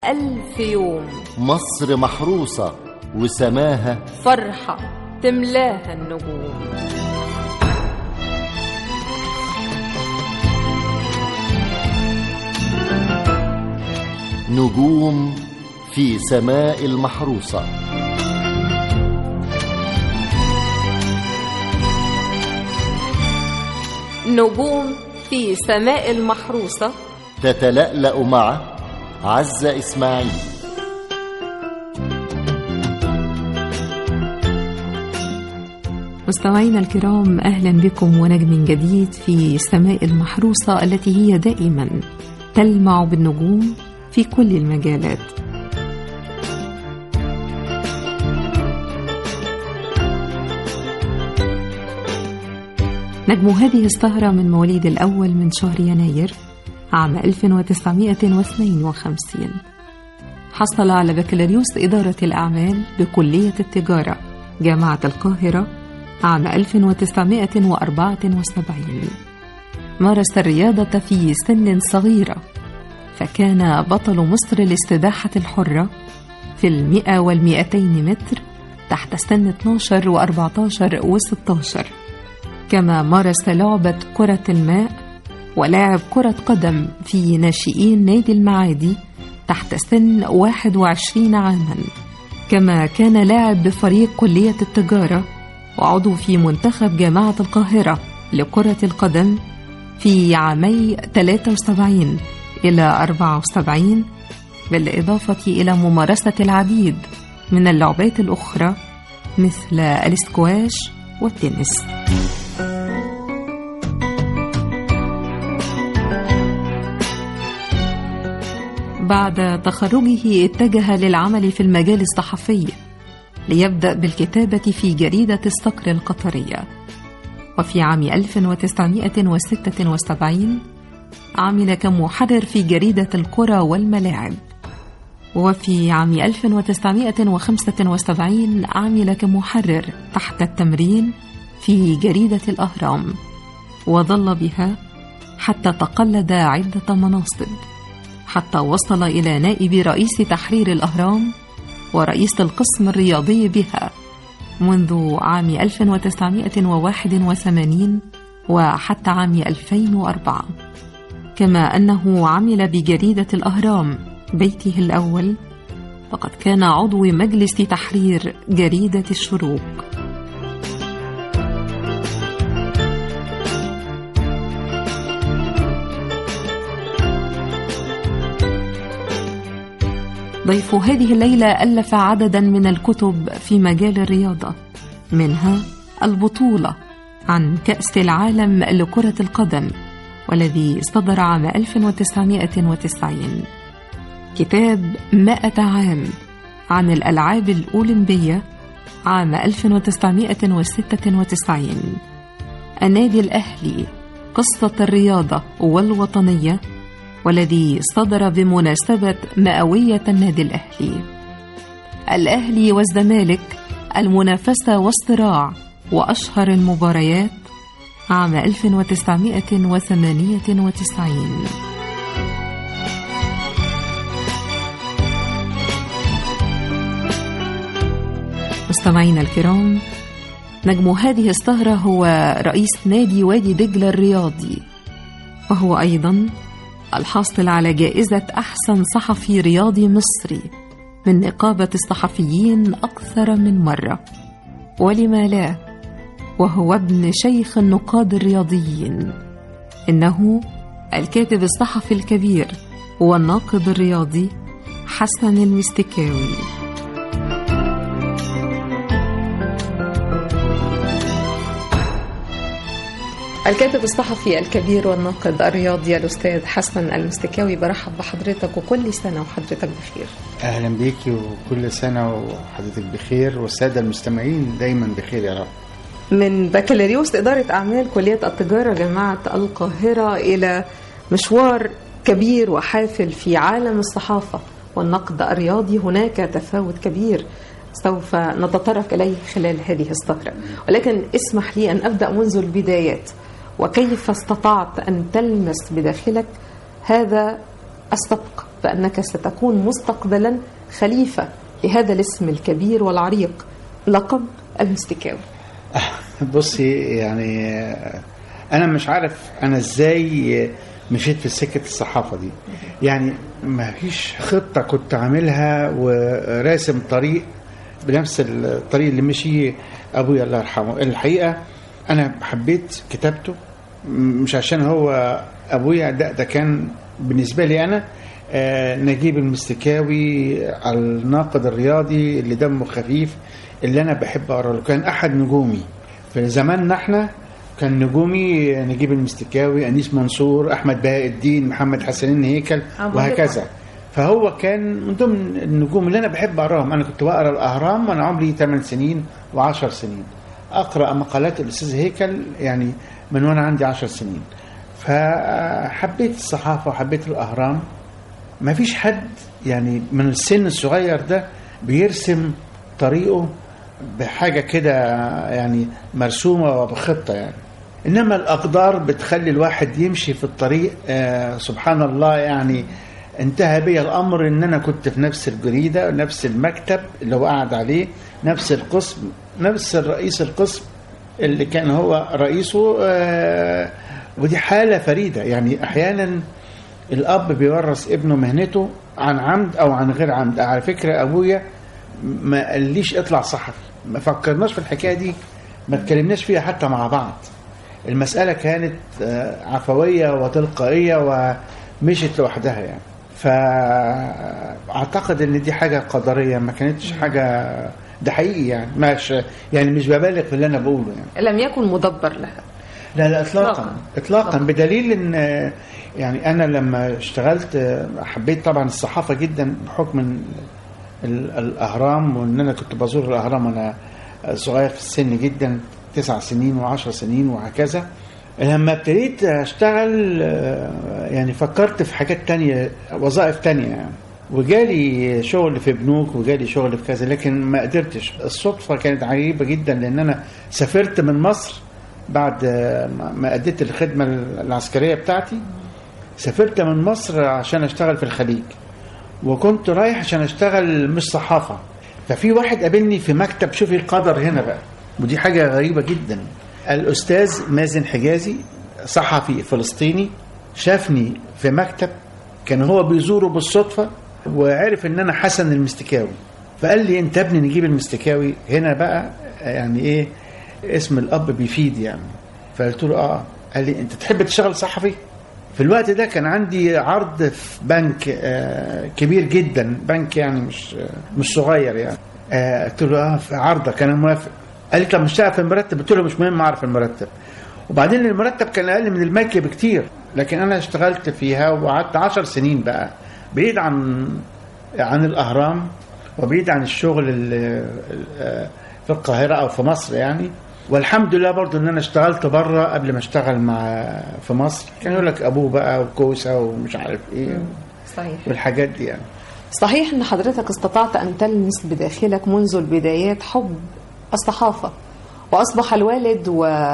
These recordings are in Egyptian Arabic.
ألف يوم مصر محروسة وسماها فرحة تملاها النجوم نجوم في سماء المحروسة نجوم في سماء المحروسة تتلألأ مع عزة إسماعيل مستمعينا الكرام اهلا بكم ونجم جديد في سماء المحروسه التي هي دائما تلمع بالنجوم في كل المجالات نجم هذه السهرة من مواليد الأول من شهر يناير عام 1952 حصل على بكالوريوس إدارة الأعمال بكلية التجارة جامعة القاهرة عام 1974 مارس الرياضة في سن صغيرة فكان بطل مصر للسباحة الحرة في المئة والمئتين متر تحت سن 12 و14 و16 كما مارس لعبة كرة الماء ولعب كرة قدم في ناشئين نادي المعادي تحت سن 21 عاما كما كان لاعب بفريق كلية التجارة وعضو في منتخب جامعة القاهرة لكرة القدم في عامي 73 إلى 74 بالإضافة إلى ممارسة العديد من اللعبات الأخرى مثل الاسكواش والتنس بعد تخرجه اتجه للعمل في المجال الصحفي ليبدأ بالكتابة في جريدة الصقر القطرية وفي عام 1976 عمل كمحرر في جريدة الكرة والملاعب وفي عام 1975 عمل كمحرر تحت التمرين في جريدة الأهرام وظل بها حتى تقلد عدة مناصب حتى وصل إلى نائب رئيس تحرير الأهرام ورئيس القسم الرياضي بها منذ عام 1981 وحتى عام 2004 كما أنه عمل بجريدة الأهرام بيته الأول وقد كان عضو مجلس تحرير جريدة الشروق ضيف هذه الليلة ألف عددا من الكتب في مجال الرياضة منها البطولة عن كأس العالم لكرة القدم والذي صدر عام 1990 كتاب مائة عام عن الألعاب الأولمبية عام 1996 النادي الأهلي قصة الرياضة والوطنية والذي صدر بمناسبة مئوية النادي الأهلي الأهلي والزمالك المنافسة والصراع وأشهر المباريات عام 1998 مستمعينا الكرام نجم هذه السهرة هو رئيس نادي وادي دجلة الرياضي وهو أيضا الحاصل على جائزة أحسن صحفي رياضي مصري من نقابة الصحفيين أكثر من مرة ولما لا وهو ابن شيخ النقاد الرياضيين إنه الكاتب الصحفي الكبير والناقد الرياضي حسن المستكاوي الكاتب الصحفي الكبير والناقد الرياضي الأستاذ حسن المستكاوي برحب بحضرتك وكل سنة وحضرتك بخير أهلا بيكي وكل سنة وحضرتك بخير والسادة المستمعين دايما بخير يا رب من بكالوريوس إدارة أعمال كلية التجارة جامعة القاهرة إلى مشوار كبير وحافل في عالم الصحافة والنقد الرياضي هناك تفاوت كبير سوف نتطرق إليه خلال هذه السهرة ولكن اسمح لي أن أبدأ منذ البدايات وكيف استطعت أن تلمس بداخلك هذا السبق بأنك ستكون مستقبلا خليفة لهذا الاسم الكبير والعريق لقب المستكاوي بصي يعني انا مش عارف انا ازاي مشيت في سكه الصحافه دي يعني ما فيش خطه كنت عاملها وراسم طريق بنفس الطريق اللي مشي ابويا الله يرحمه الحقيقه انا حبيت كتابته مش عشان هو ابويا ده, ده كان بالنسبه لي انا آه، نجيب المستكاوي الناقد الرياضي اللي دمه خفيف اللي انا بحب اقرا له كان احد نجومي في زماننا احنا كان نجومي نجيب المستكاوي انيس منصور احمد بهاء الدين محمد حسنين هيكل أبو وهكذا فهو كان من ضمن النجوم اللي انا بحب اقراهم انا كنت بقرا الاهرام وانا عمري 8 سنين و10 سنين اقرا مقالات الاستاذ هيكل يعني من وانا عندي 10 سنين فحبيت الصحافه وحبيت الاهرام ما فيش حد يعني من السن الصغير ده بيرسم طريقه بحاجة كده يعني مرسومة وبخطة يعني إنما الأقدار بتخلي الواحد يمشي في الطريق آه سبحان الله يعني انتهى بي الأمر إن أنا كنت في نفس الجريدة نفس المكتب اللي هو قاعد عليه نفس القسم نفس الرئيس القسم اللي كان هو رئيسه آه ودي حالة فريدة يعني أحيانا الاب بيورث ابنه مهنته عن عمد او عن غير عمد على فكره ابويا ما قاليش اطلع صحفي ما فكرناش في الحكايه دي ما اتكلمناش فيها حتى مع بعض المساله كانت آه، عفويه وتلقائيه ومشت لوحدها يعني فاعتقد ان دي حاجه قدريه ما كانتش حاجه ده حقيقي يعني مش يعني مش ببالغ في اللي انا بقوله يعني لم يكن مدبر لها لا لا اطلاقا إطلاقاً. اطلاقا بدليل ان آه، يعني انا لما اشتغلت آه، حبيت طبعا الصحافه جدا بحكم ال- ال- الاهرام وان انا كنت بزور الاهرام انا صغير في السن جدا تسع سنين وعشر سنين وهكذا لما ابتديت اشتغل آه، يعني فكرت في حاجات تانية وظائف تانية يعني وجالي شغل في بنوك وجالي شغل في كذا لكن ما قدرتش الصدفة كانت عجيبة جدا لأن أنا سافرت من مصر بعد ما- ما أديت الخدمة العسكرية بتاعتي سافرت من مصر عشان أشتغل في الخليج وكنت رايح عشان أشتغل مش صحافة ففي واحد قابلني في مكتب شوفي القدر هنا بقى ودي حاجة غريبة جدا الأستاذ مازن حجازي صحفي فلسطيني شافني في مكتب كان هو بيزوره بالصدفة وعرف ان انا حسن المستكاوي فقال لي انت ابني نجيب المستكاوي هنا بقى يعني ايه اسم الاب بيفيد يعني فقلت له اه قال لي انت تحب تشتغل صحفي في الوقت ده كان عندي عرض في بنك آه كبير جدا بنك يعني مش آه مش صغير يعني آه قلت له اه في عرضك انا موافق قال لي طب مش تعرف المرتب قلت له مش مهم اعرف المرتب وبعدين المرتب كان اقل من الملكي بكتير لكن انا اشتغلت فيها وقعدت عشر سنين بقى بعيد عن عن الاهرام وبعيد عن الشغل ال- ال- في القاهره او في مصر يعني والحمد لله برضو ان انا اشتغلت بره قبل ما اشتغل مع في مصر كان يقول لك ابوه بقى وكوسه ومش عارف ايه صحيح والحاجات دي يعني صحيح ان حضرتك استطعت ان تلمس بداخلك منذ البدايات حب الصحافه واصبح الوالد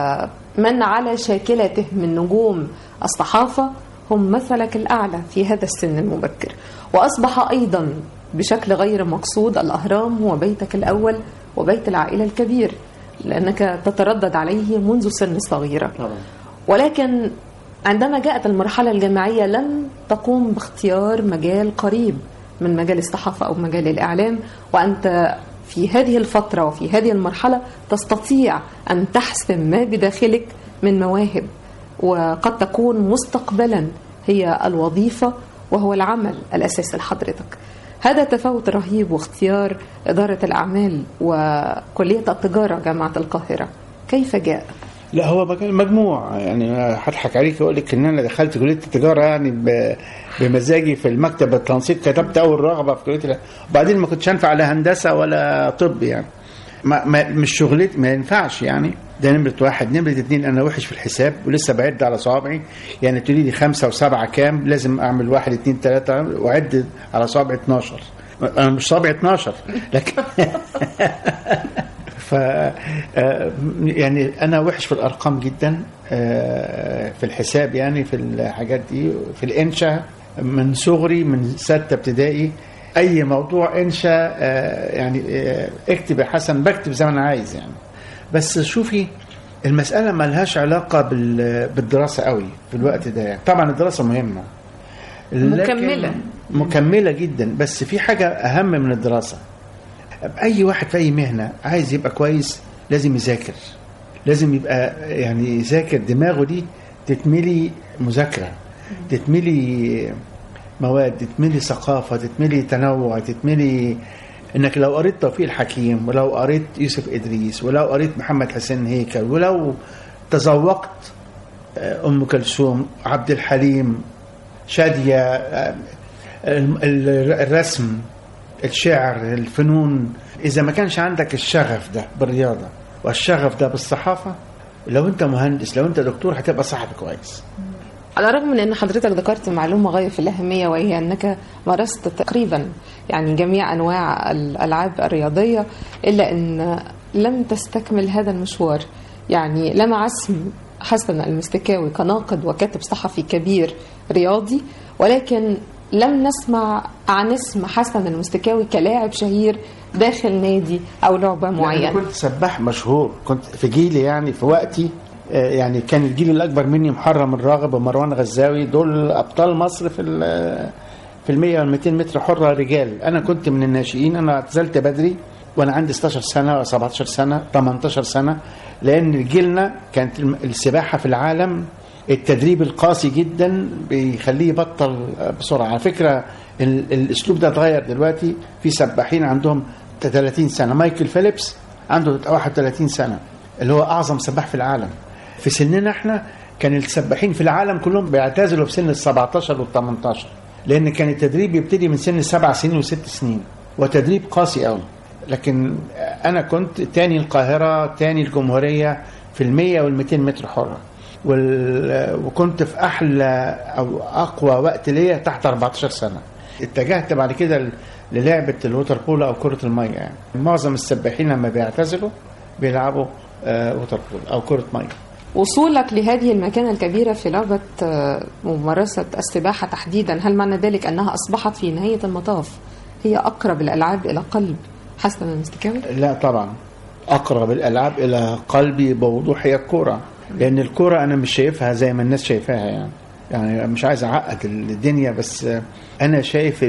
ومن على شاكلته من نجوم الصحافه هم مثلك الاعلى في هذا السن المبكر واصبح ايضا بشكل غير مقصود الاهرام هو بيتك الاول وبيت العائله الكبير لانك تتردد عليه منذ سن صغيره طبعا ولكن عندما جاءت المرحلة الجامعية لم تقوم باختيار مجال قريب من مجال الصحافة أو مجال الإعلام وأنت في هذه الفترة وفي هذه المرحلة تستطيع أن تحسم ما بداخلك من مواهب وقد تكون مستقبلا هي الوظيفة وهو العمل الأساسي لحضرتك هذا تفاوت رهيب واختيار إدارة الأعمال وكلية التجارة جامعة القاهرة كيف جاء؟ لا هو مج- مجموع يعني هضحك عليك واقول لك ان انا دخلت كليه التجاره يعني ب- بمزاجي في المكتب التنسيق كتبت اول رغبه في كليه ال- وبعدين ما كنتش انفع لا هندسه ولا طب يعني ما ما مش شغلتي ما ينفعش يعني ده نمرة واحد نمرة اتنين أنا وحش في الحساب ولسه بعد على صوابعي يعني تقولي لي خمسة وسبعة كام لازم أعمل واحد اتنين تلاتة وأعد على صوابعي 12 أنا مش صابعي 12 لكن ف آه، يعني انا وحش في الارقام جدا آه، في الحساب يعني في الحاجات دي في الانشاء من صغري من ستة ابتدائي اي موضوع انشا آه، يعني آه، اكتب يا حسن بكتب زي ما انا عايز يعني بس شوفي المسألة ما لهاش علاقة بال- بالدراسة قوي في الوقت ده يعني. طبعا الدراسة مهمة لكن- مكملة. مكملة جدا بس في حاجة أهم من الدراسة أي واحد في أي مهنة عايز يبقى كويس لازم يذاكر لازم يبقى يعني يذاكر دماغه دي تتملي مذاكرة تتملي مواد تتملي ثقافة تتملي تنوع تتملي انك لو قريت توفيق الحكيم ولو قريت يوسف ادريس ولو قريت محمد حسين هيكل ولو تذوقت آه، ام كلثوم عبد الحليم شاديه آه، ال- ال- الرسم الشعر الفنون اذا ما كانش عندك الشغف ده بالرياضه والشغف ده بالصحافه لو انت مهندس لو انت دكتور هتبقى صحفي كويس على الرغم من ان حضرتك ذكرت معلومه غايه في الاهميه وهي انك مارست تقريبا يعني جميع انواع الالعاب الرياضيه الا ان لم تستكمل هذا المشوار يعني لمع اسم حسن المستكاوي كناقد وكاتب صحفي كبير رياضي ولكن لم نسمع عن اسم حسن المستكاوي كلاعب شهير داخل نادي او لعبه يعني معينه كنت سباح مشهور كنت في جيلي يعني في وقتي آه، يعني كان الجيل الاكبر مني محرم الراغب ومروان غزاوي دول ابطال مصر في ال- في ال 100 وال 200 متر حره رجال انا كنت من الناشئين انا اعتزلت بدري وانا عندي 16 سنه و 17 سنه 18 سنه لان جيلنا كانت الم- السباحه في العالم التدريب القاسي جدا بيخليه يبطل بسرعه على فكره ال- الاسلوب ده اتغير دلوقتي في سباحين عندهم 30 سنه مايكل فيليبس عنده 31 سنه اللي هو اعظم سباح في العالم في سننا احنا كان السباحين في العالم كلهم بيعتزلوا في سن ال 17 وال 18 لان كان التدريب يبتدي من سن سبع سنين وست سنين وتدريب قاسي قوي لكن انا كنت تاني القاهره تاني الجمهوريه في ال 100 وال 200 متر حره وال... وكنت في احلى او اقوى وقت ليا تحت 14 سنه اتجهت بعد كده ل- للعبه الوتر بولو او كره الميه يعني معظم السباحين لما بيعتزلوا بيلعبوا آه، ووتر بولو او كره ميه وصولك لهذه المكانة الكبيرة في لعبة آه، ممارسة السباحة تحديدا هل معنى ذلك أنها أصبحت في نهاية المطاف هي أقرب الألعاب إلى قلب حسن المستكاوي؟ لا طبعا اقرب الالعاب الى قلبي بوضوح هي الكوره لان الكوره انا مش شايفها زي ما الناس شايفاها يعني يعني مش عايز اعقد الدنيا بس انا شايف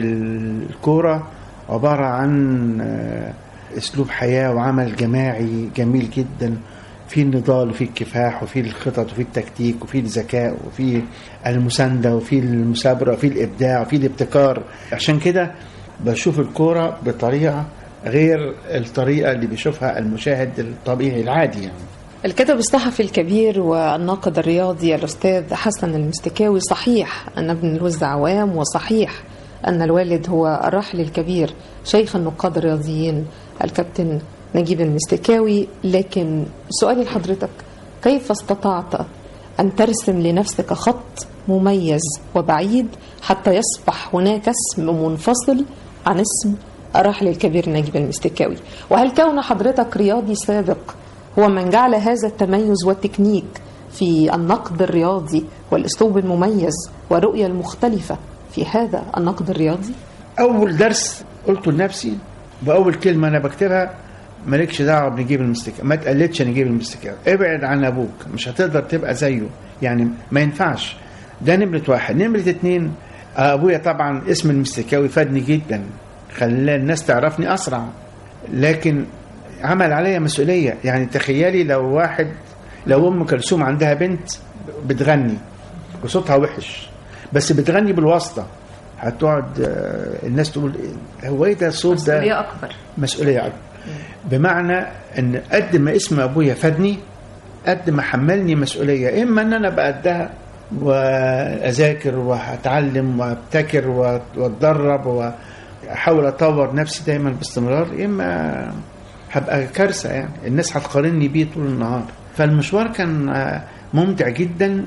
الكوره عباره عن آه، اسلوب حياه وعمل جماعي جميل جدا في النضال وفي الكفاح وفي الخطط وفي التكتيك وفي الذكاء وفي المسانده وفي المثابره وفي الابداع وفي الابتكار عشان كده بشوف الكوره بطريقه غير الطريقه اللي بيشوفها المشاهد الطبيعي العادي يعني الكاتب الصحفي الكبير والناقد الرياضي الأستاذ حسن المستكاوي صحيح أن ابن الوز عوام وصحيح أن الوالد هو الراحل الكبير شيخ النقاد الرياضيين الكابتن نجيب المستكاوي لكن سؤالي لحضرتك كيف استطعت أن ترسم لنفسك خط مميز وبعيد حتى يصبح هناك اسم منفصل عن اسم الراحل الكبير نجيب المستكاوي وهل كون حضرتك رياضي سابق هو من جعل هذا التميز والتكنيك في النقد الرياضي والاسلوب المميز والرؤيه المختلفه في هذا النقد الرياضي اول درس قلته لنفسي باول كلمه انا بكتبها مالكش دعوه بنجيب المستكاوي ما تقلدش نجيب المستكاوي ابعد عن ابوك مش هتقدر تبقى زيه يعني ما ينفعش ده نمره واحد نمره اتنين ابويا طبعا اسم المستكاوي فادني جدا خلى الناس تعرفني اسرع لكن عمل عليا مسؤوليه يعني تخيلي لو واحد لو ام كلثوم عندها بنت بتغني وصوتها وحش بس بتغني بالواسطه هتقعد آه، الناس تقول إيه، هو ايه ده الصوت ده اكبر مسؤوليه أكبر بمعنى ان قد ما اسم ابويا فادني قد ما حملني مسؤوليه اما ان انا بقدها واذاكر واتعلم وابتكر واتدرب واحاول اطور نفسي دايما باستمرار اما هبقى كارثه يعني الناس هتقارني بيه طول النهار فالمشوار كان آه، ممتع جدا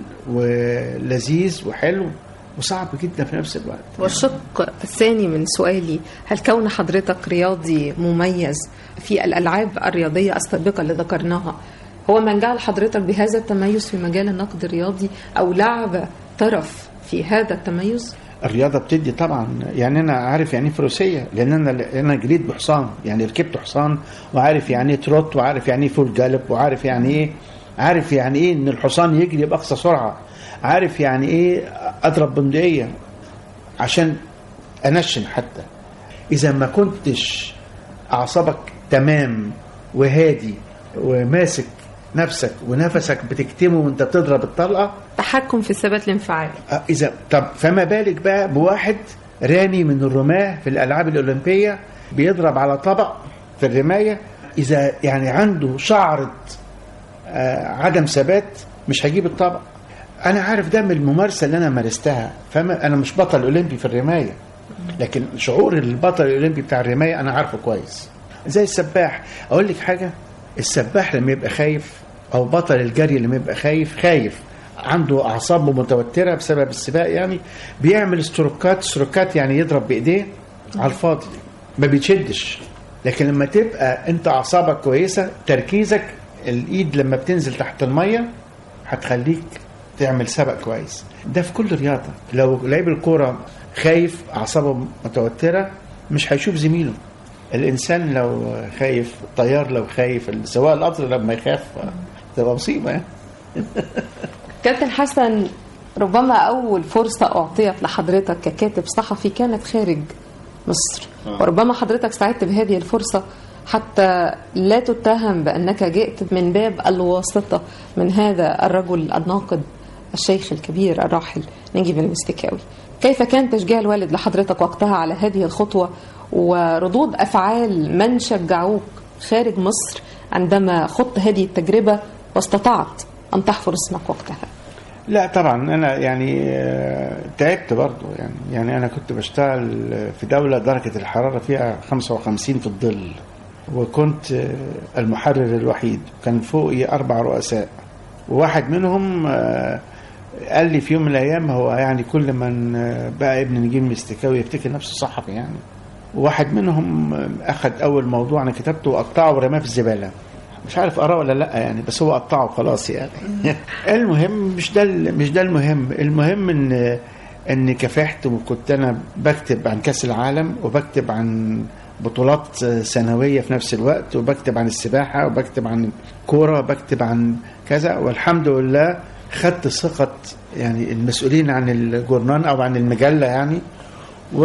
ولذيذ وحلو وصعب جدا في نفس الوقت والشق الثاني من سؤالي هل كون حضرتك رياضي مميز في الالعاب الرياضيه السابقه اللي ذكرناها هو من جعل حضرتك بهذا التميز في مجال النقد الرياضي او لعب طرف في هذا التميز الرياضه بتدي طبعا يعني انا عارف يعني ايه فروسيه لان انا انا جريت بحصان يعني ركبت حصان وعارف يعني ايه تروت وعارف يعني ايه فول جالب وعارف يعني ايه عارف يعني ايه ان الحصان يجري باقصى سرعه عارف يعني ايه اضرب بندقيه عشان انشن حتى اذا ما كنتش اعصابك تمام وهادي وماسك نفسك ونفسك بتكتمه وانت بتضرب الطلقه تحكم في الثبات الانفعالي آه، اذا طب فما بالك بقى بواحد رامي من الرماه في الالعاب الاولمبيه بيضرب على طبق في الرمايه اذا يعني عنده شعره آه، عدم ثبات مش هيجيب الطبق انا عارف ده من الممارسه اللي انا مارستها فما انا مش بطل اولمبي في الرمايه لكن شعور البطل الاولمبي بتاع الرمايه انا عارفه كويس زي السباح اقول لك حاجه السباح لما يبقى خايف او بطل الجري لما يبقى خايف خايف عنده اعصابه متوتره بسبب السباق يعني بيعمل ستروكات ستروكات يعني يضرب بايديه على الفاضي ما بيتشدش لكن لما تبقى انت اعصابك كويسه تركيزك الايد لما بتنزل تحت الميه هتخليك تعمل سبق كويس ده في كل رياضه لو لعيب الكوره خايف اعصابه متوتره مش هيشوف زميله الانسان لو خايف الطيار لو خايف سواء القطر لما يخاف تبقى مصيبه يعني كابتن حسن ربما أول فرصة أعطيت لحضرتك ككاتب صحفي كانت خارج مصر وربما حضرتك سعدت بهذه الفرصة حتى لا تتهم بأنك جئت من باب الواسطة من هذا الرجل الناقد الشيخ الكبير الراحل نجيب المستكاوي كيف كان تشجيع الوالد لحضرتك وقتها على هذه الخطوة وردود أفعال من شجعوك خارج مصر عندما خضت هذه التجربة واستطعت أن تحفر اسمك وقتها لا طبعا انا يعني آه، تعبت برضه يعني يعني انا كنت بشتغل في دوله درجه الحراره فيها 55 في الظل وكنت آه، المحرر الوحيد كان فوقي اربع رؤساء وواحد منهم آه، قال لي في يوم من الايام هو يعني كل من آه، بقى ابن نجيب مستكاوي يفتكر نفسه صحفي يعني واحد منهم آه، اخذ اول موضوع انا كتبته وقطعه ورماه في الزباله مش عارف اراه ولا لا يعني بس هو قطعه خلاص يعني المهم مش ده ال- مش ده المهم المهم ان ان كافحت وكنت انا بكتب عن كاس العالم وبكتب عن بطولات سنويه في نفس الوقت وبكتب عن السباحه وبكتب عن كوره وبكتب عن كذا والحمد لله خدت ثقه يعني المسؤولين عن الجورنان او عن المجله يعني و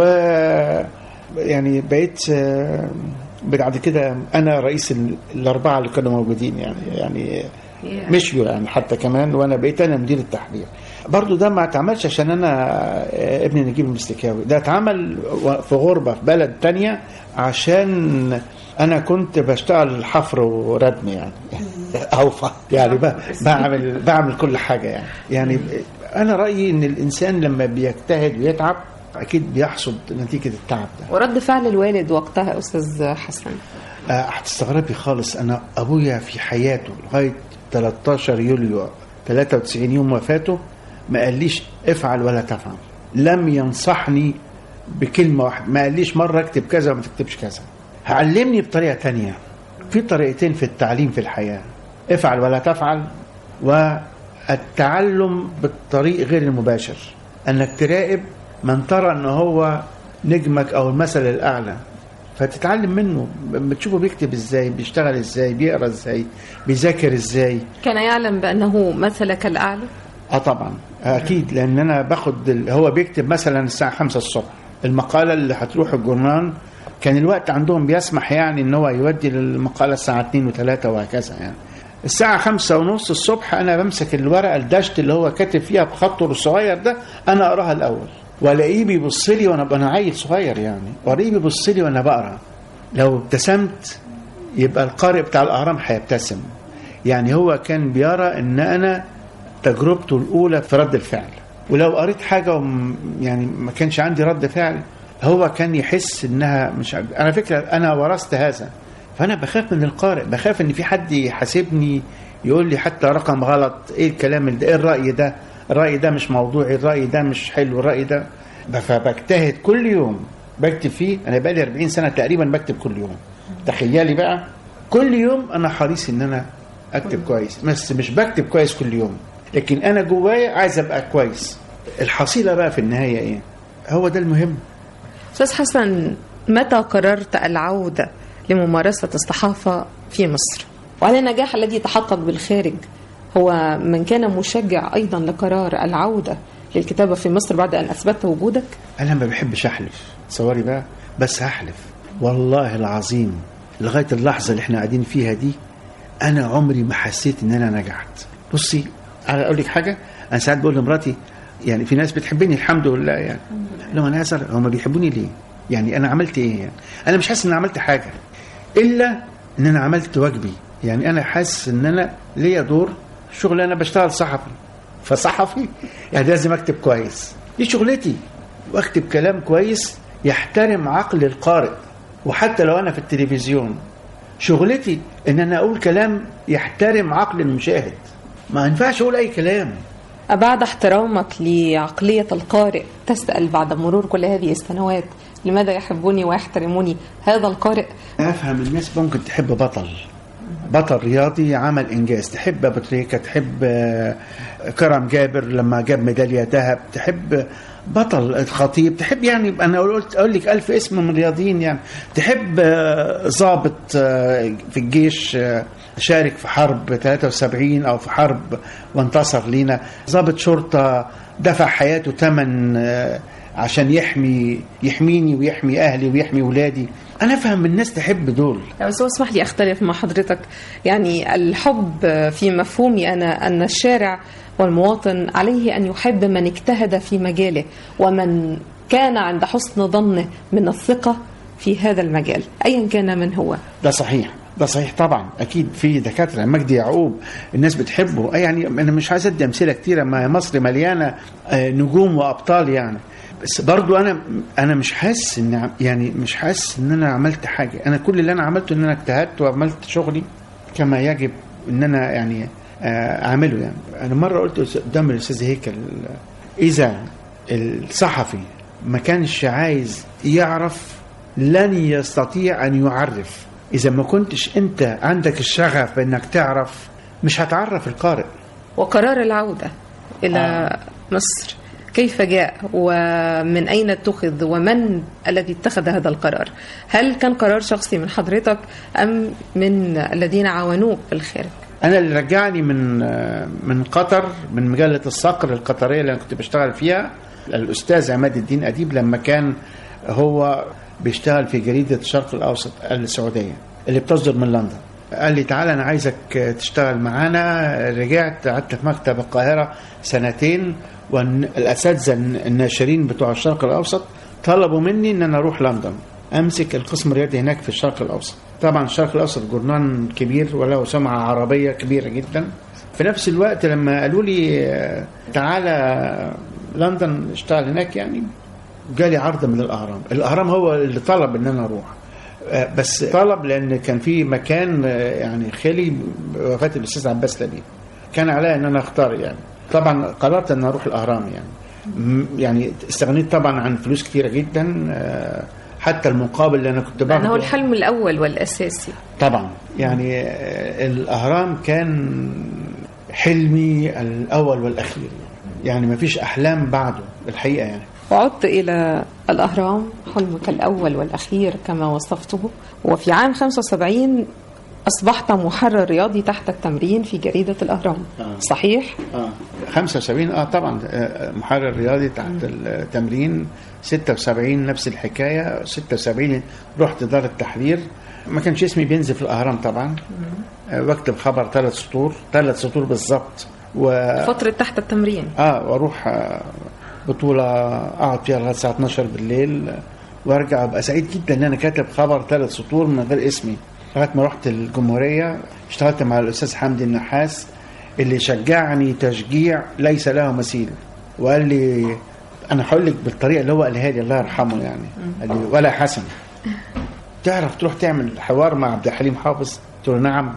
يعني بقيت آه، بعد كده انا رئيس ال- الاربعه اللي كانوا موجودين يعني يعني مشيوا يعني حتى كمان وانا بقيت انا مدير التحرير برضو ده ما اتعملش عشان انا آه، ابن نجيب المستكاوي ده اتعمل و- في غربه في بلد تانية عشان انا كنت بشتغل حفر وردم يعني او ف- يعني ب- بعمل بعمل كل حاجه يعني يعني انا رايي ان الانسان لما بيجتهد ويتعب اكيد بيحصد نتيجه التعب ده ورد فعل الوالد وقتها أستاذ حسن آه، هتستغربي خالص انا ابويا في حياته لغايه 13 يوليو 93 يوم وفاته ما قاليش افعل ولا تفعل لم ينصحني بكلمه واحده ما قاليش مره اكتب كذا وما تكتبش كذا علمني بطريقه تانية في طريقتين في التعليم في الحياه افعل ولا تفعل والتعلم بالطريق غير المباشر انك تراقب من ترى ان هو نجمك او المثل الاعلى فتتعلم منه بتشوفه بيكتب ازاي بيشتغل ازاي بيقرا ازاي بيذاكر ازاي كان يعلم بأنه مثلك الأعلى اه طبعا اكيد لان انا باخد ال- هو بيكتب مثلا الساعه 5 الصبح المقاله اللي هتروح الجورنال كان الوقت عندهم بيسمح يعني ان هو يودي المقاله الساعه 2 و3 وهكذا يعني الساعة خمسة ونص الصبح أنا بمسك الورقة الدشت اللي هو كاتب فيها بخطه الصغير ده أنا أقراها الأول وألاقيه بيبص لي وأنا أنا عيل صغير يعني وألاقيه بيبص لي وأنا بقرا لو ابتسمت يبقى القارئ بتاع الأهرام هيبتسم يعني هو كان بيرى إن أنا تجربته الأولى في رد الفعل ولو قريت حاجة وم يعني ما كانش عندي رد فعل هو كان يحس إنها مش عارف- على فكرة أنا ورثت هذا فأنا بخاف من القارئ بخاف إن في حد يحاسبني يقول لي حتى رقم غلط إيه الكلام ده إيه الرأي ده الرأي ده مش موضوعي الرأي ده مش حلو الرأي ده فبجتهد كل يوم بكتب فيه أنا بقالي 40 سنة تقريبا بكتب كل يوم تخيلي بقى كل يوم أنا حريص إن أنا اكتب كويس بس مش بكتب كويس كل يوم لكن انا جوايا عايز ابقى كويس الحصيله بقى في النهايه ايه هو ده المهم أستاذ حسن متى قررت العودة لممارسة الصحافة في مصر؟ وهل النجاح الذي تحقق بالخارج هو من كان مشجع أيضا لقرار العودة للكتابة في مصر بعد أن أثبتت وجودك؟ انا ما بحبش احلف تصوري بقى بس هحلف والله العظيم لغايه اللحظه اللي احنا قاعدين فيها دي انا عمري ما حسيت ان انا نجحت بصي انا اقول لك حاجه انا ساعات بقول لمراتي يعني في ناس بتحبني الحمد لله يعني لو انا اسال هم بيحبوني ليه يعني انا عملت ايه يعني انا مش حاسس ان عملت حاجه الا ان انا عملت واجبي يعني انا حاسس ان انا ليا دور شغل انا بشتغل صحفي فصحفي يعني لازم اكتب كويس دي شغلتي واكتب كلام كويس يحترم عقل القارئ وحتى لو انا في التلفزيون شغلتي ان انا اقول كلام يحترم عقل المشاهد ما ينفعش اقول اي كلام بعد احترامك لعقلية القارئ تسأل بعد مرور كل هذه السنوات لماذا يحبوني ويحترموني هذا القارئ افهم الناس ممكن تحب بطل بطل رياضي عمل انجاز تحب ابو تريكه تحب آه، كرم جابر لما جاب ميداليه ذهب تحب بطل الخطيب تحب يعني انا قلت اقول لك الف اسم من الرياضيين يعني تحب آه، ضابط آه، في الجيش آه، شارك في حرب 73 او في حرب وانتصر لينا ضابط شرطه دفع حياته ثمن عشان يحمي يحميني ويحمي اهلي ويحمي ولادي انا افهم الناس تحب دول بس هو اسمح لي اختلف مع حضرتك يعني الحب في مفهومي انا ان الشارع والمواطن عليه ان يحب من اجتهد في مجاله ومن كان عند حسن ظنه من الثقه في هذا المجال ايا كان من هو ده صحيح ده صحيح طبعا اكيد في دكاتره مجدي يعقوب الناس بتحبه أي يعني انا مش عايز ادي امثله كتيره ما مصر مليانه آه، نجوم وابطال يعني بس برضو انا انا مش حاسس ان يعني مش حاسس ان انا عملت حاجه انا كل اللي انا عملته ان انا اجتهدت وعملت شغلي كما يجب ان انا يعني آه، اعمله يعني انا مره قلت قدام الاستاذ هيكل اذا الصحفي ما كانش عايز يعرف لن يستطيع ان يعرف اذا ما كنتش انت عندك الشغف انك تعرف مش هتعرف القارئ وقرار العوده الى آه. مصر كيف جاء ومن أين اتخذ ومن الذي اتخذ هذا القرار هل كان قرار شخصي من حضرتك أم من الذين عاونوك في الخارج انا اللي رجعني من من قطر من مجله الصقر القطريه اللي انا كنت بشتغل فيها الاستاذ عماد الدين اديب لما كان هو بيشتغل في جريده الشرق الاوسط السعوديه اللي بتصدر من لندن قال لي تعالى انا عايزك تشتغل معانا رجعت قعدت في مكتب القاهره سنتين والاساتذه الناشرين بتوع الشرق الاوسط طلبوا مني ان انا اروح لندن امسك القسم الرياضي هناك في الشرق الاوسط طبعا الشرق الاوسط جورنان كبير وله سمعه عربيه كبيره جدا في نفس الوقت لما قالوا لي آه، تعالى لندن اشتغل هناك يعني جالي عرض من الاهرام الاهرام هو اللي طلب ان انا اروح آه، بس طلب لان كان في مكان آه، يعني خالي وفاه الاستاذ عباس لبيب كان عليا ان انا اختار يعني طبعا قررت ان اروح الاهرام يعني م- يعني استغنيت طبعا عن فلوس كتيره جدا آه، حتى المقابل اللي انا كنت لأنه باخده الحلم الأول والأساسي طبعا يعني آه، الاهرام كان حلمي الاول والاخير يعني ما فيش احلام بعده الحقيقه يعني وعدت إلى الأهرام حلمك الأول والأخير كما وصفته وفي عام 75 أصبحت محرر رياضي تحت التمرين في جريدة الأهرام آه. صحيح؟ اه 75 اه طبعا آه، محرر رياضي تحت التمرين 76 نفس الحكايه 76 رحت دار التحرير ما كانش اسمي بينزل في الاهرام طبعا آه، واكتب خبر ثلاث سطور ثلاث سطور بالظبط و فترة تحت التمرين اه واروح آه، بطوله اقعد فيها لغايه الساعه 12 بالليل آه، وارجع ابقى سعيد جدا ان انا كاتب خبر ثلاث سطور من غير اسمي لغايه ما رحت الجمهوريه اشتغلت مع الاستاذ حمدي النحاس اللي شجعني تشجيع ليس له مثيل وقال لي انا هقول لك بالطريقه اللي هو قالها لي الله يرحمه يعني قال لي ولا حسن تعرف تروح تعمل حوار مع عبد الحليم حافظ قلت له نعم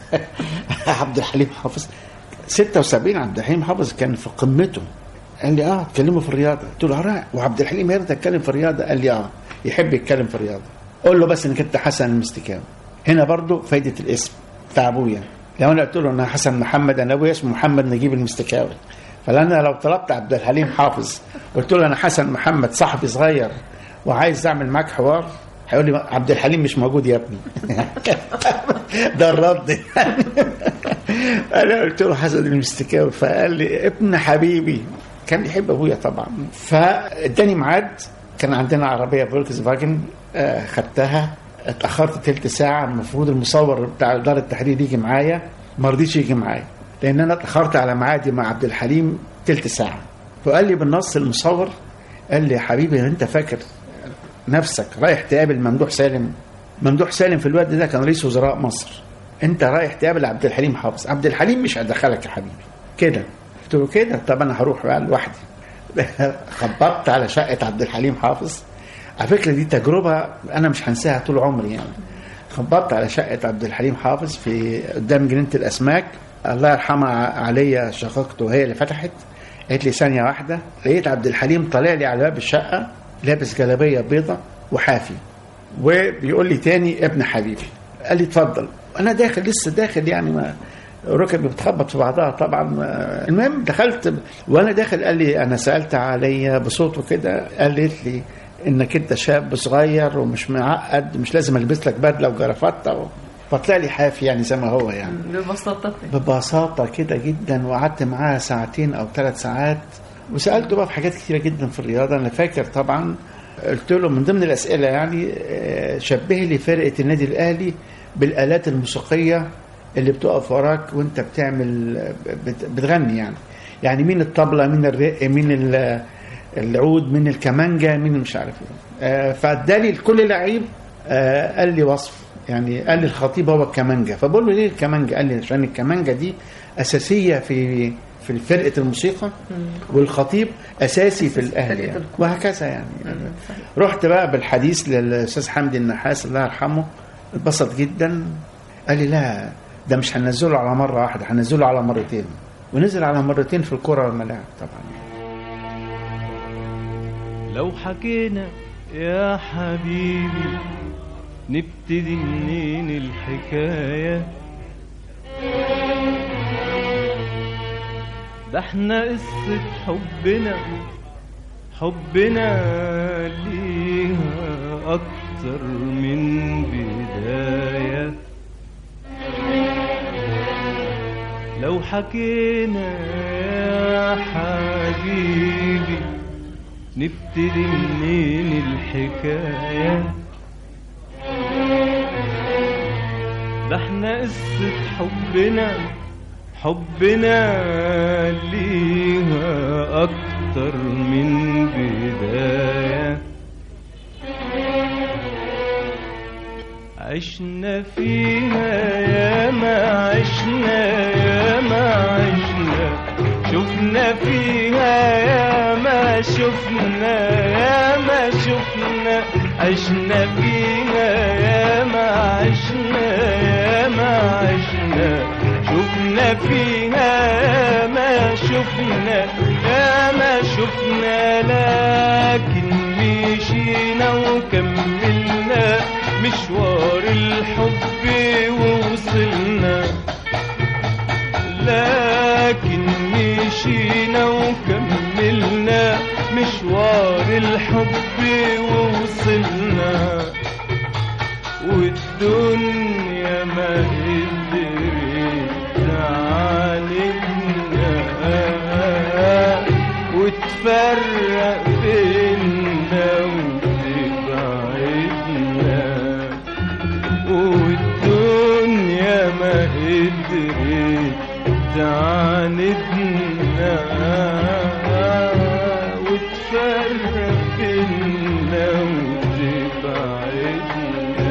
عبد الحليم حافظ 76 عبد الحليم حافظ كان في قمته قال لي اه اتكلموا في الرياضه قلت له اه وعبد الحليم يرضى يتكلم في الرياضه قال لي اه يحب يتكلم في الرياضه قول له بس انك انت حسن المستكاوي هنا برضو فايده الاسم بتاع ابويا لو انا قلت له انا حسن محمد انا ابويا اسمه محمد نجيب المستكاوي فانا لو طلبت عبد الحليم حافظ قلت له انا حسن محمد صاحبي صغير وعايز اعمل معاك حوار هيقول لي عبد الحليم مش موجود يا ابني ده الرد يعني انا قلت له حسن المستكاوي فقال لي ابن حبيبي كان يحب ابويا طبعا فاداني ميعاد كان عندنا عربيه فولكس فاجن آه، خدتها اتاخرت تلت ساعه المفروض المصور بتاع اداره التحرير يجي معايا ما رضيش يجي معايا لان انا اتاخرت على ميعادي مع عبد الحليم تلت ساعه فقال لي بالنص المصور قال لي يا حبيبي انت فاكر نفسك رايح تقابل ممدوح سالم ممدوح سالم في الوقت ده كان رئيس وزراء مصر انت رايح تقابل عبد الحليم حافظ عبد الحليم مش هيدخلك يا حبيبي كده قلت له كده طب انا هروح بقى لوحدي خبطت على شقه عبد الحليم حافظ على فكره دي تجربه انا مش هنساها طول عمري يعني خبطت على شقه عبد الحليم حافظ في قدام جنينه الاسماك الله يرحمها عليا شقيقته هي اللي فتحت قالت لي ثانيه واحده لقيت عبد الحليم طالع لي على باب الشقه لابس جلابيه بيضة وحافي وبيقول لي تاني ابن حبيبي قال لي اتفضل انا داخل لسه داخل يعني ما ركبي بتخبط في بعضها طبعا ما- المهم دخلت وانا داخل قال لي انا سالت عليا بصوته كده قالت لي انك انت شاب صغير ومش معقد مش لازم البس لك بدله وجرافته فطلع لي حافي يعني زي ما هو يعني ببساطة ببساطة كده جدا وقعدت معاه ساعتين أو ثلاث ساعات وسألته بقى في حاجات كتيرة جدا في الرياضة أنا فاكر طبعا قلت له من ضمن الأسئلة يعني آه، شبه لي فرقة النادي الأهلي بالآلات الموسيقية اللي بتقف وراك وأنت بتعمل بت- بتغني يعني يعني مين الطبلة مين الرق مين ال- العود مين الكمانجا مين مش عارف ايه آه، فادالي لكل لعيب آه، قال لي وصف يعني قال لي الخطيب هو الكمانجا فبقول له ليه الكمانجا قال لي عشان الكمانجا دي اساسيه في في فرقه الموسيقى والخطيب اساسي في الاهلي يعني وهكذا يعني رحت بقى بالحديث للاستاذ حمدي النحاس الله يرحمه اتبسط جدا قال لي لا ده مش هننزله على مره واحده هننزله على مرتين ونزل على مرتين في الكره والملاعب طبعا لو حكينا يا حبيبي نبتدي منين الحكاية ده احنا قصة حبنا حبنا ليها أكتر من بداية لو حكينا يا حبيبي نبتدي منين الحكاية ده احنا قصة حبنا حبنا ليها أكتر من بداية عشنا فيها يا ما عشنا يا ما عشنا شفنا فيها يا ما شفنا يا ما شفنا عشنا فيها يا ما عشنا يا ما عشنا شفنا فيها يا ما شفنا يا ما شفنا لكن مشينا وكملنا مشوار الحب ووصلنا لكن مشينا وكملنا مشوار الحب ووصلنا والدنيا ما قدرت تعاندنا وتفرق بينا وتبعدنا والدنيا ما قدرت تعاندنا وتفرق بينا وتبعدنا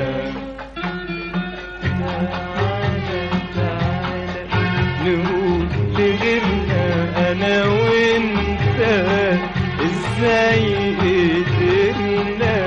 نقول لغيرنا انا وانت ازاي قدرنا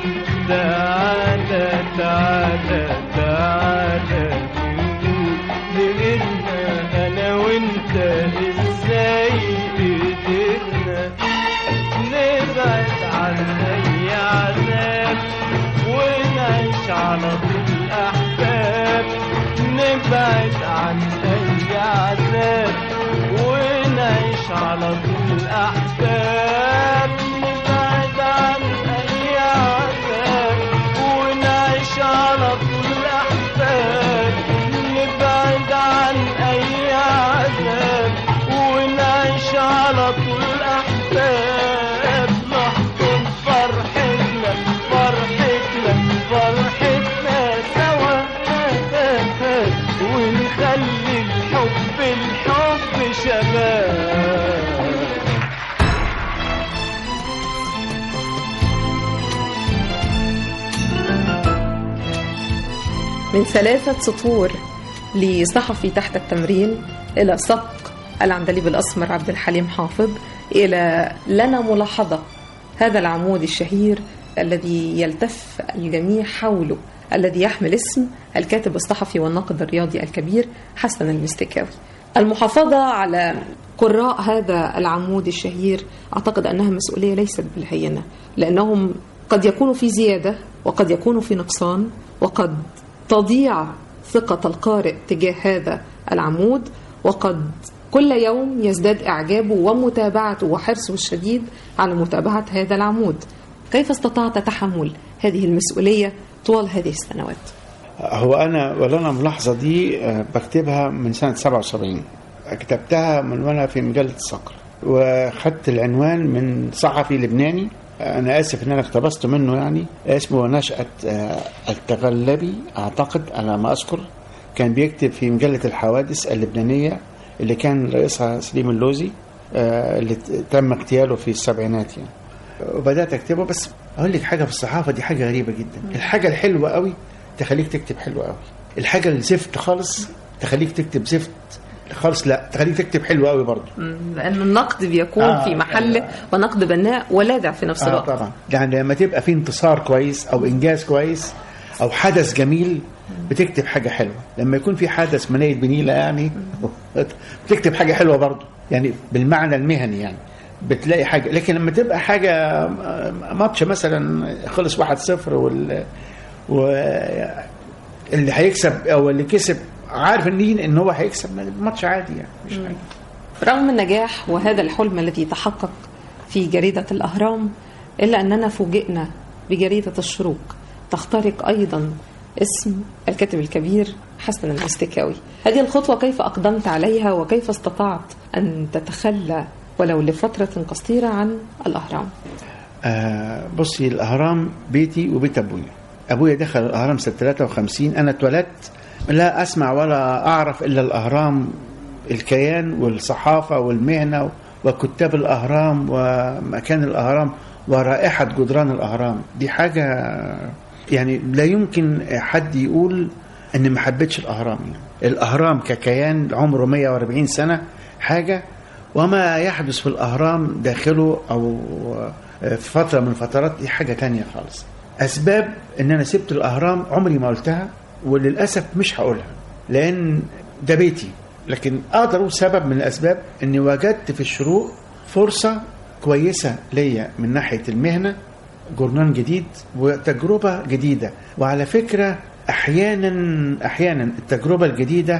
تعالى تعالى تعالى نقول لغيرنا انا وانت ازاي قدرنا نبعد عن اي عذاب ونعيش على طول احباب نبعد عن اي عذاب ونعيش ونعيش على طول أحباب نبعد عن أي عذاب ونعيش على طول أحباب نبعد عن أي عذاب ونعيش على طول أحباب نحضن فرحتنا فرحتنا فرحتنا سوا ونخلي الحب الحب شباب من ثلاثة سطور لصحفي تحت التمرين إلى سق العندليب الأسمر عبد الحليم حافظ إلى لنا ملاحظة هذا العمود الشهير الذي يلتف الجميع حوله الذي يحمل اسم الكاتب الصحفي والناقد الرياضي الكبير حسن المستكاوي المحافظة على قراء هذا العمود الشهير أعتقد أنها مسؤولية ليست بالهينة لأنهم قد يكونوا في زيادة وقد يكونوا في نقصان وقد تضيع ثقة القارئ تجاه هذا العمود وقد كل يوم يزداد إعجابه ومتابعته وحرصه الشديد على متابعة هذا العمود كيف استطعت تحمل هذه المسؤولية طوال هذه السنوات؟ هو انا ولا انا ملاحظه دي آه، بكتبها من سنه 77 كتبتها من وانا في مجله الصقر وخدت العنوان من صحفي لبناني آه، انا اسف ان انا اقتبست منه يعني اسمه نشأة آه، التغلبي اعتقد على ما اذكر كان بيكتب في مجله الحوادث اللبنانيه اللي كان رئيسها سليم اللوزي آه، اللي ت- تم اغتياله في السبعينات يعني وبدات اكتبه بس اقول لك حاجه في الصحافه دي حاجه غريبه جدا الحاجه الحلوه قوي تخليك تكتب حلو قوي الحاجه الزفت خالص تخليك تكتب زفت خالص لا تخليك تكتب حلو قوي برضه لأن النقد بيكون آه، في محله آه. ونقد بناء ولادع في نفس اه الوقت طبعا يعني لما تبقى في انتصار كويس او انجاز كويس او حدث جميل بتكتب حاجه حلوه لما يكون في حدث منيل بنيله يعني بتكتب حاجه حلوه برضه يعني بالمعنى المهني يعني بتلاقي حاجه لكن لما تبقى حاجه آه، ماتش مثلا خلص 1-0 وال و اللي هيكسب او اللي كسب عارف ان ان هو هيكسب الماتش عادي يعني مش حاجه رغم النجاح وهذا الحلم الذي تحقق في جريدة الأهرام إلا أننا فوجئنا بجريدة الشروق تخترق أيضا اسم الكاتب الكبير حسن المستكاوي هذه الخطوة كيف أقدمت عليها وكيف استطعت أن تتخلى ولو لفترة قصيرة عن الأهرام آه بصي الاهرام بيتي وبيت ابويا ابويا دخل الاهرام سنه 53 انا اتولدت لا اسمع ولا اعرف الا الاهرام الكيان والصحافه والمهنه وكتاب الاهرام ومكان الاهرام ورائحه جدران الاهرام دي حاجه يعني لا يمكن حد يقول ان ما حبيتش الاهرام يعني. الاهرام ككيان عمره 140 سنه حاجه وما يحدث في الأهرام داخله أو في فترة من فترات دي حاجة تانية خالص أسباب إن أنا سبت الأهرام عمري ما قلتها وللأسف مش هقولها لأن ده بيتي لكن أقدر أقول سبب من الأسباب إني وجدت في الشروق فرصة كويسة ليا من ناحية المهنة جورنال جديد وتجربة جديدة وعلى فكرة أحيانا أحيانا التجربة الجديدة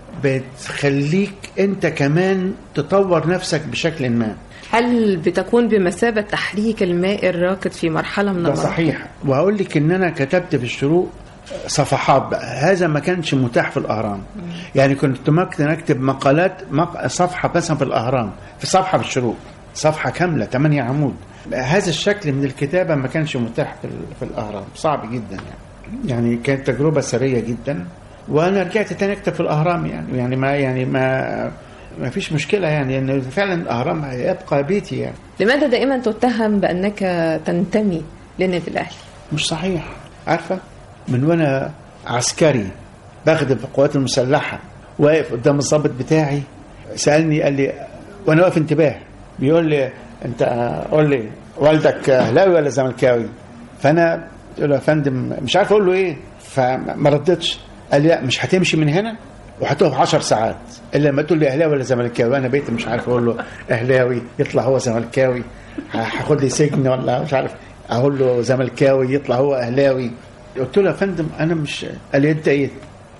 بتخليك أنت كمان تطور نفسك بشكل ما هل بتكون بمثابة تحريك الماء الراكد في مرحلة من ده المراحل؟ صحيح وهقول لك ان انا كتبت في الشروق صفحات بقى هذا ما كانش متاح في الاهرام يعني كنت ممكن اكتب مقالات مق... صفحه مثلا في الاهرام في صفحه في الشروق صفحه كامله 8 عمود هذا الشكل من الكتابه ما كانش متاح في, ال... في الاهرام صعب جدا يعني يعني كانت تجربه سريه جدا وانا رجعت تاني اكتب في الاهرام يعني يعني ما يعني ما ما فيش مشكله يعني ان فعلا الاهرام هيبقى بيتي يعني لماذا دائما تتهم بأنك تنتمي للنادي الأهلي؟ مش صحيح عارفة من وانا عسكري بخدم في القوات المسلحة واقف قدام الضابط بتاعي سألني قال لي وانا واقف انتباه بيقول لي انت قول لي والدك اهلاوي ولا زملكاوي فانا قلت له يا فندم مش عارف اقول له ايه فما ردتش قال لي لا مش هتمشي من هنا وهتقف 10 ساعات الا لما تقول لي اهلاوي ولا زملكاوي انا بقيت مش عارف اقول له اهلاوي يطلع هو زملكاوي هاخد لي سجن ولا مش عارف اقول له زملكاوي يطلع هو اهلاوي قلت له يا فندم انا مش قال لي انت ايه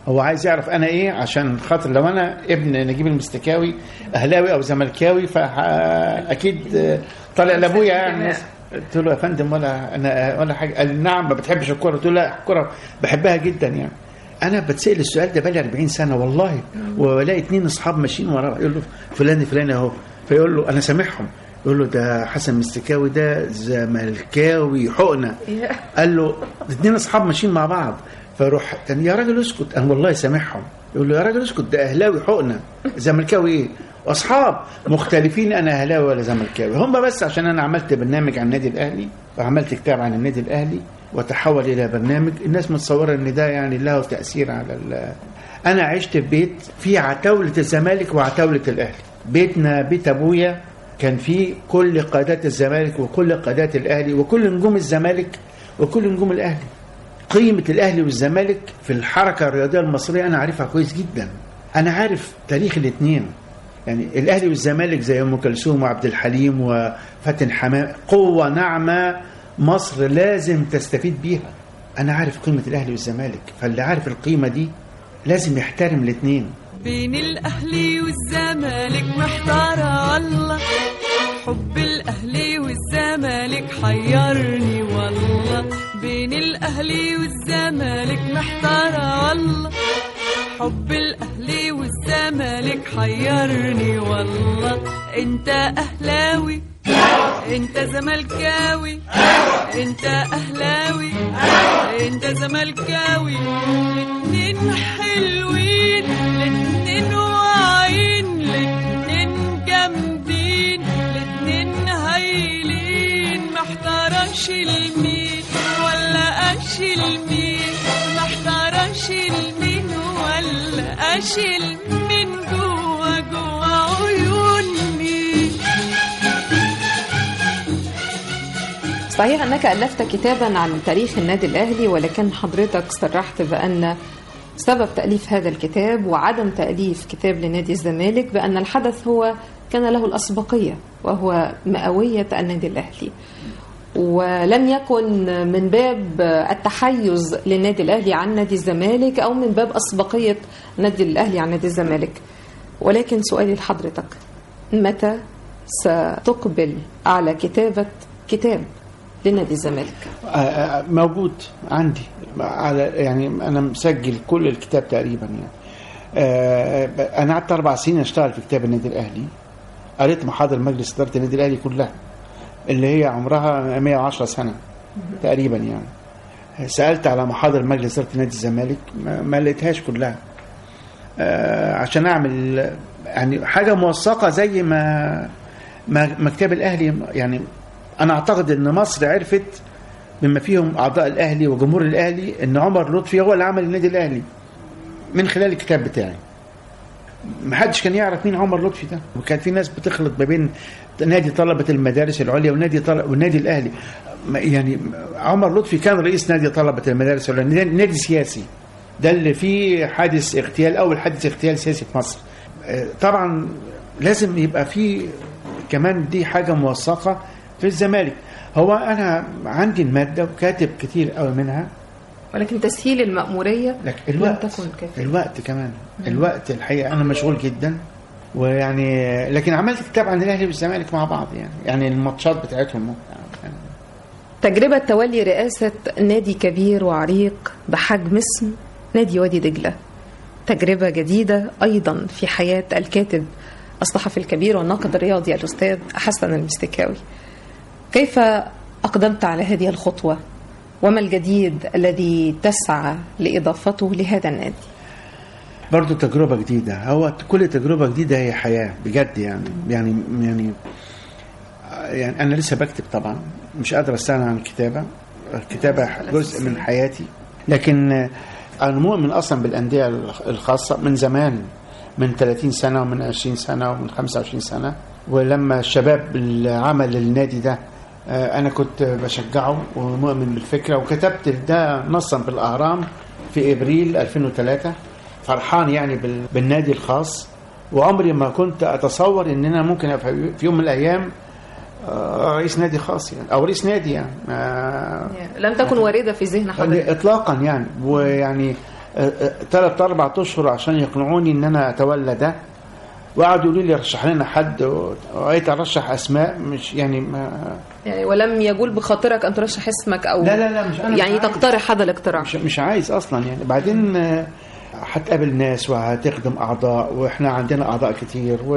هو عايز يعرف انا ايه عشان خاطر لو انا ابن نجيب المستكاوي اهلاوي او زملكاوي فاكيد طالع لابويا يعني قلت له يا فندم ولا انا ولا حاجه قال نعم ما بتحبش الكوره قلت له لا الكوره بحبها جدا يعني انا بتسال السؤال ده بقالي 40 سنه والله والاقي اتنين اصحاب ماشيين وراه يقول له فلان فلان اهو فيقول له انا سامعهم يقول له ده حسن مستكاوي ده زملكاوي حقنه قال له اتنين اصحاب ماشيين مع بعض فيروح تاني يا راجل اسكت انا والله سامعهم يقول له يا راجل اسكت ده اهلاوي حقنه زملكاوي ايه واصحاب مختلفين انا اهلاوي ولا زملكاوي هم بس عشان انا عملت برنامج عن النادي الاهلي وعملت كتاب عن النادي الاهلي وتحول الى برنامج الناس متصوره ان ده يعني له تاثير على ال- انا عشت في بيت فيه عتاوله الزمالك وعتاوله الاهلي بيتنا بيت ابويا كان فيه كل قادات الزمالك وكل قادات الاهلي وكل نجوم الزمالك وكل نجوم الاهلي قيمة الأهلي والزمالك في الحركة الرياضية المصرية أنا عارفها كويس جدا أنا عارف تاريخ الاثنين يعني الأهلي والزمالك زي أم كلثوم وعبد الحليم وفاتن حمام قوة ناعمة مصر لازم تستفيد بيها أنا عارف قيمة الأهلي والزمالك فاللي عارف القيمة دي لازم يحترم الاثنين بين الأهلي والزمالك محتارة والله حب الأهلي والزمالك حيرني والله بين الأهلي والزمالك محتارة والله حب الأهلي والزمالك حيرني والله انت أهلاوي انت زملكاوي انت اهلاوي انت زملكاوي الاتنين حلوين الاتنين واعيين الاتنين جامدين الاتنين هايلين محتارش المين ولا اشيل مين محتارش المين ولا اشيل مين جوا جوا عيون مين صحيح أنك ألفت كتابا عن تاريخ النادي الأهلي ولكن حضرتك صرحت بأن سبب تأليف هذا الكتاب وعدم تأليف كتاب لنادي الزمالك بأن الحدث هو كان له الأسبقية وهو مئوية النادي الأهلي ولم يكن من باب التحيز للنادي الأهلي عن نادي الزمالك أو من باب أسبقية نادي الأهلي عن نادي الزمالك ولكن سؤالي لحضرتك متى ستقبل على كتابة كتاب لنادي الزمالك آه، آه، موجود عندي على يعني انا مسجل كل الكتاب تقريبا يعني آه، انا قعدت اربع سنين اشتغل في كتاب النادي الاهلي قريت محاضر مجلس اداره النادي الاهلي كلها اللي هي عمرها 110 سنه تقريبا يعني سالت على محاضر مجلس اداره نادي الزمالك ما, ما لقيتهاش كلها آه، عشان اعمل يعني حاجه موثقه زي ما ما مكتب الاهلي يعني انا اعتقد ان مصر عرفت بما فيهم اعضاء الاهلي وجمهور الاهلي ان عمر لطفي هو اللي عمل النادي الاهلي من خلال الكتاب بتاعي ما حدش كان يعرف مين عمر لطفي ده وكان في ناس بتخلط ما بين نادي طلبة المدارس العليا ونادي طلب والنادي الأهلي ما- يعني عمر لطفي كان رئيس نادي طلبة المدارس العليا نادي سياسي ده اللي فيه حادث اغتيال أول حادث اغتيال سياسي في مصر آه، طبعا لازم يبقى في كمان دي حاجة موثقة في الزمالك هو أنا عندي المادة وكاتب كتير قوي منها ولكن تسهيل المأمورية لكن لم الوقت تكن كافية الوقت كمان الوقت الحقيقه انا مشغول جدا ويعني لكن عملت كتاب عن الاهلي والزمالك مع بعض يعني يعني الماتشات بتاعتهم يعني تجربة تولي رئاسة نادي كبير وعريق بحجم اسم نادي وادي دجلة تجربة جديدة أيضا في حياة الكاتب الصحفي الكبير والناقد الرياضي الأستاذ حسن المستكاوي كيف أقدمت على هذه الخطوة وما الجديد الذي تسعى لإضافته لهذا النادي برضه تجربه جديده هو كل تجربه جديده هي حياه بجد يعني يعني يعني يعني انا لسه بكتب طبعا مش قادر استغنى عن الكتابه الكتابه جزء من حياتي لكن انا مؤمن اصلا بالانديه الخاصه من زمان من 30 سنه ومن 20 سنه ومن 25 سنه ولما الشباب اللي عمل النادي ده آه، انا كنت بشجعه ومؤمن بالفكره وكتبت ده نصا بالاهرام في ابريل 2003 فرحان يعني بال- بالنادي الخاص وعمري ما كنت اتصور ان انا ممكن ابقى في يوم من الايام آه، رئيس نادي خاص يعني او رئيس نادي يعني آه، لم تكن واردة في ذهن حضرتك اطلاقا يعني ويعني ثلاث اربع اشهر عشان يقنعوني ان انا اتولى ده وقعدوا يقولوا لي رشح لنا حد وقيت ارشح اسماء مش يعني ما يعني ولم يجول بخاطرك ان ترشح اسمك او لا لا لا مش انا مش يعني عايز. تقترح هذا الاقتراح مش, مش عايز اصلا يعني بعدين آه، هتقابل ناس وهتخدم اعضاء واحنا عندنا اعضاء كتير و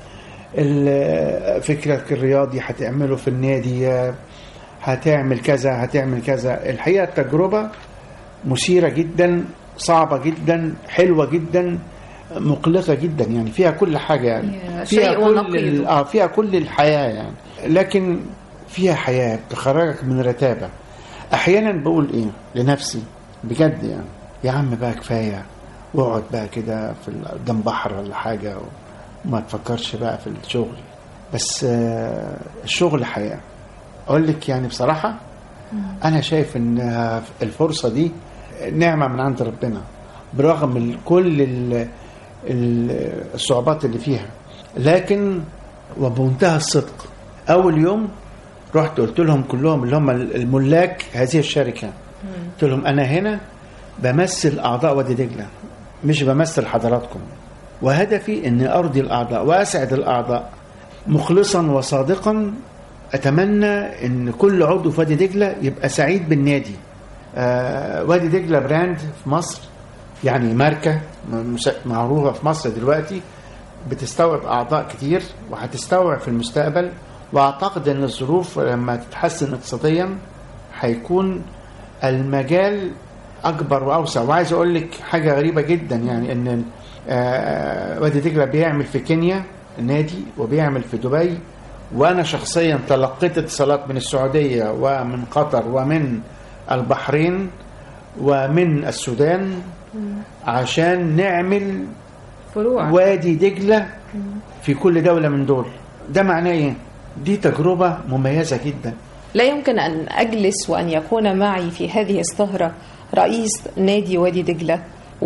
ال- فكرك الرياضي هتعمله في النادي آه، هتعمل كذا هتعمل كذا الحقيقه التجربه مثيره جدا صعبه جدا حلوه جدا مقلقه جدا يعني فيها كل حاجه يعني يا فيها شيء كل ونقيض. ال- اه فيها كل الحياه يعني لكن فيها حياه بتخرجك من رتابه احيانا بقول ايه لنفسي بجد يعني يا عم بقى كفايه واقعد بقى كده في ال- قدام بحر ولا حاجه وما تفكرش بقى في الشغل بس آه، الشغل حياه اقول لك يعني بصراحه انا شايف ان آه، الفرصه دي نعمه من عند ربنا برغم ال- كل ال- ال- الصعوبات اللي فيها لكن وبمنتهى الصدق اول يوم رحت قلت لهم كلهم اللي هم الملاك هذه الشركه قلت لهم انا هنا بمثل اعضاء وادي دجله مش بمثل حضراتكم وهدفي اني ارضي الاعضاء واسعد الاعضاء مخلصا وصادقا اتمنى ان كل عضو في وادي دجله يبقى سعيد بالنادي آه وادي دجله براند في مصر يعني ماركه مس- معروفه في مصر دلوقتي بتستوعب اعضاء كتير وهتستوعب في المستقبل واعتقد ان الظروف لما تتحسن اقتصاديا هيكون المجال اكبر واوسع وعايز اقول لك حاجه غريبه جدا يعني ان آه، وادي دجله بيعمل في كينيا نادي وبيعمل في دبي وانا شخصيا تلقيت اتصالات من السعوديه ومن قطر ومن البحرين ومن السودان عشان نعمل فروع وادي دجله في كل دوله من دول ده معناه ايه دي تجربه مميزه جدا لا يمكن أن أجلس وأن يكون معي في هذه السهرة رئيس نادي وادي دجلة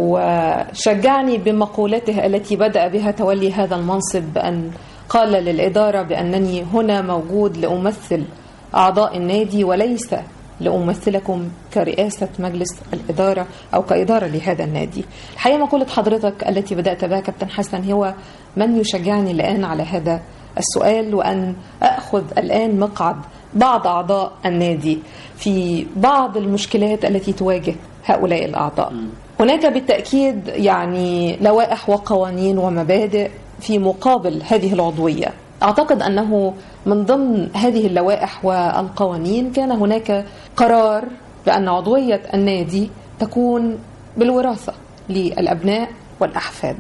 وشجعني بمقولته التي بدأ بها تولي هذا المنصب بأن قال للإدارة بأنني هنا موجود لأمثل أعضاء النادي وليس لأمثلكم كرئاسة مجلس الإدارة أو كإدارة لهذا النادي الحقيقة مقولة حضرتك التي بدأت بها كابتن حسن هو من يشجعني الآن على هذا السؤال وأن أخذ الآن مقعد بعض أعضاء النادي في بعض المشكلات التي تواجه هؤلاء الأعضاء هناك بالتأكيد يعني لوائح وقوانين ومبادئ في مقابل هذه العضوية أعتقد أنه من ضمن هذه اللوائح والقوانين كان هناك قرار بأن عضوية النادي تكون بالوراثة للأبناء والأحفاد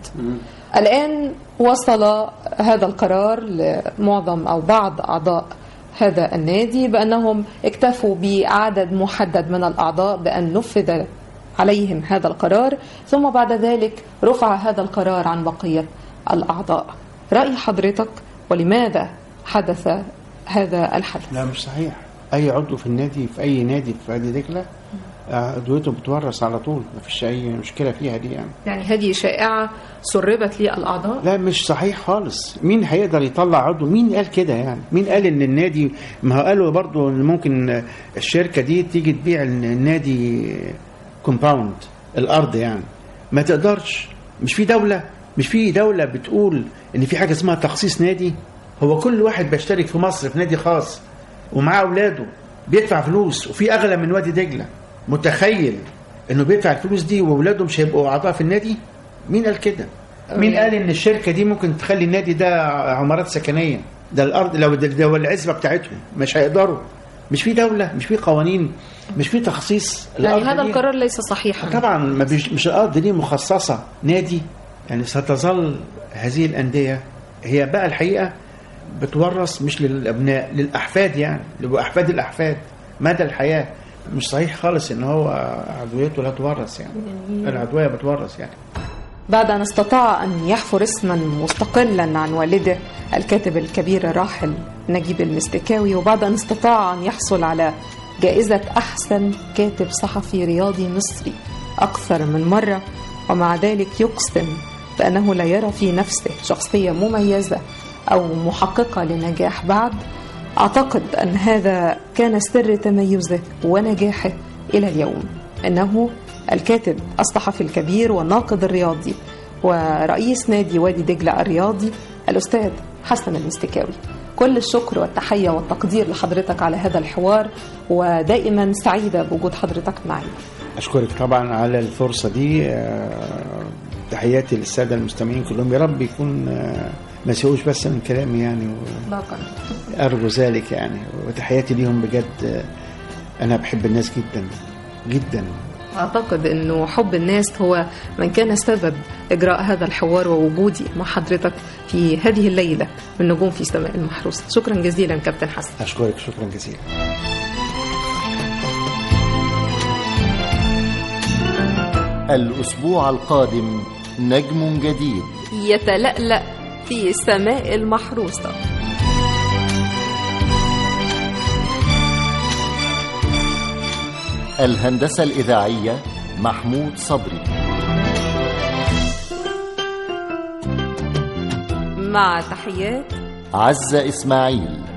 الآن وصل هذا القرار لمعظم أو بعض أعضاء هذا النادي بأنهم اكتفوا بعدد محدد من الأعضاء بأن نفذ عليهم هذا القرار ثم بعد ذلك رفع هذا القرار عن بقية الأعضاء رأي حضرتك ولماذا حدث هذا الحدث لا مش صحيح اي عضو في النادي في اي نادي في وادي دجله آه، عضويته بتورث على طول ما فيش اي مشكله فيها دي يعني يعني هذه شائعة سربت للأعضاء لا مش صحيح خالص مين هيقدر يطلع عضو مين قال كده يعني مين قال ان النادي ما هو قالوا برضو ان ممكن الشركه دي تيجي تبيع النادي كومباوند الارض يعني ما تقدرش مش في دوله مش في دوله بتقول ان في حاجه اسمها تخصيص نادي هو كل واحد بيشترك في مصر في نادي خاص ومعاه اولاده بيدفع فلوس وفي اغلى من وادي دجله متخيل انه بيدفع الفلوس دي واولاده مش هيبقوا اعضاء في النادي مين قال كده مين قال ان الشركه دي ممكن تخلي النادي ده عمارات سكنيه ده الارض لو ده, ده العزبه بتاعتهم مش هيقدروا مش في دوله مش في قوانين مش في تخصيص يعني الأرض هذا دي- القرار ليس صحيحا طبعا ما بيش مش الارض دي مخصصه نادي يعني ستظل هذه الانديه هي بقى الحقيقه بتورث مش للابناء للاحفاد يعني لاحفاد الاحفاد مدى الحياه مش صحيح خالص ان هو عضويته لا تورث يعني العضويه بتورث يعني بعد أن استطاع أن يحفر اسما مستقلا عن والده الكاتب الكبير الراحل نجيب المستكاوي وبعد أن استطاع أن يحصل على جائزة أحسن كاتب صحفي رياضي مصري أكثر من مرة ومع ذلك يقسم بأنه لا يرى في نفسه شخصية مميزة أو محققة لنجاح بعد أعتقد أن هذا كان سر تميزه ونجاحه إلى اليوم أنه الكاتب الصحفي الكبير والناقد الرياضي ورئيس نادي وادي دجلة الرياضي الأستاذ حسن المستكاوي كل الشكر والتحية والتقدير لحضرتك على هذا الحوار ودائما سعيدة بوجود حضرتك معي اشكرك طبعا على الفرصه دي آه، تحياتي للساده المستمعين كلهم يا رب يكون آه، ما سيئوش بس من كلامي يعني إطلاقا ارجو ذلك يعني وتحياتي ليهم بجد آه، انا بحب الناس جدا جدا أعتقد أنه حب الناس هو من كان سبب إجراء هذا الحوار ووجودي مع حضرتك في هذه الليلة من نجوم في سماء المحروسة شكرا جزيلا كابتن حسن اشكرك شكرا جزيلا الأسبوع القادم نجم جديد يتلألأ في سماء المحروسة الهندسة الإذاعية محمود صبري مع تحيات عزة إسماعيل